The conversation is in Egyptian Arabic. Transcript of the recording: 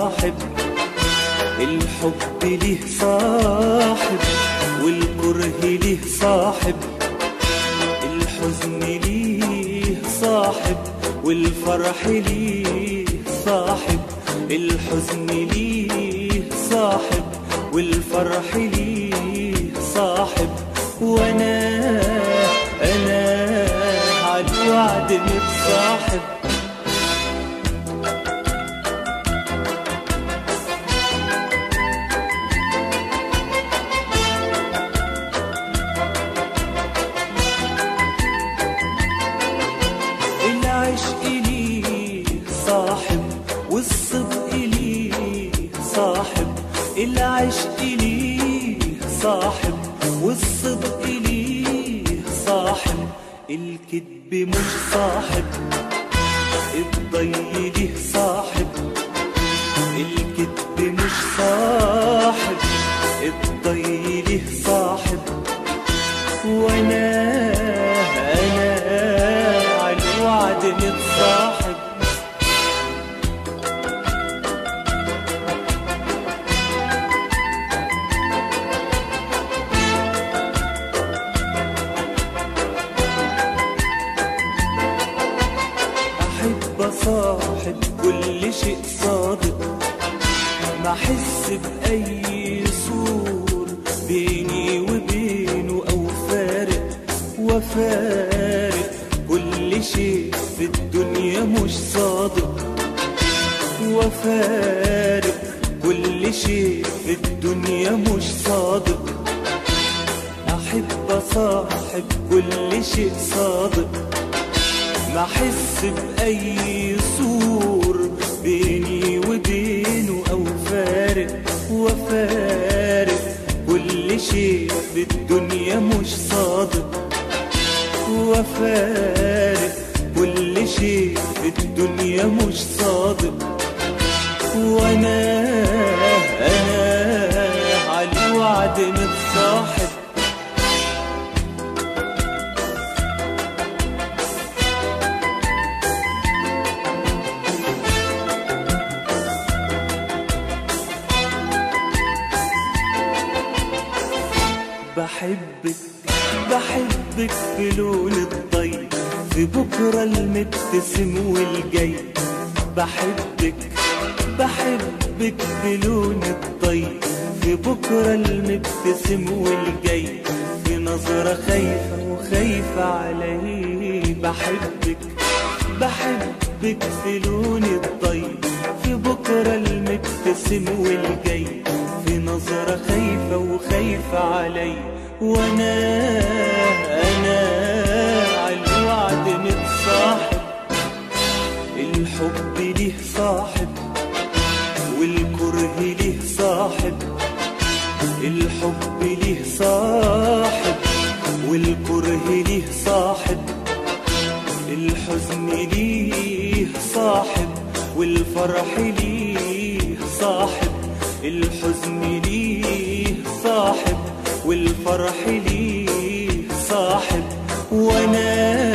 صاحب الحب ليه صاحب والكره ليه صاحب الحزن ليه صاحب والفرح ليه صاحب الحزن ليه صاحب والفرح ليه صاحب وانا انا على الوعد متصاحب العشق ليه صاحب والصدق ليه صاحب العشق ليه صاحب والصدق ليه صاحب الكذب مش صاحب الضي ليه صاحب الكذب مش صاحب الضي ليه صاحب وانا انا على الوعد متصاحب احب اصاحب كل شيء صادق ما احس باي سور بيني وبينه او فارق وفارق كل شيء في الدنيا مش صادق وفارق كل شيء في الدنيا مش صادق احب اصاحب كل شيء صادق ما احس باي سور بيني وبينه او فارق وفارق كل شيء في الدنيا مش صادق وفارق كل شيء في الدنيا مش صادق وانا انا على الوعد متصاحب بحبك بحبك بلون الطيب في بكرة المبتسم والجاي بحبك بحبك بلون الطيب في بكرة المبتسم والجاي في نظرة خايفة وخايفة عليه بحبك بحبك بلون الطيب في بكرة المبتسم والجاي في نظرة خايفة وخايفة علي وانا انا على الوعد متصاحب الحب ليه صاحب والكره ليه صاحب الحب ليه صاحب والكره ليه صاحب الحزن ليه صاحب والفرح ليه صاحب الحزن ليه صاحب والفرح ليه صاحب وانا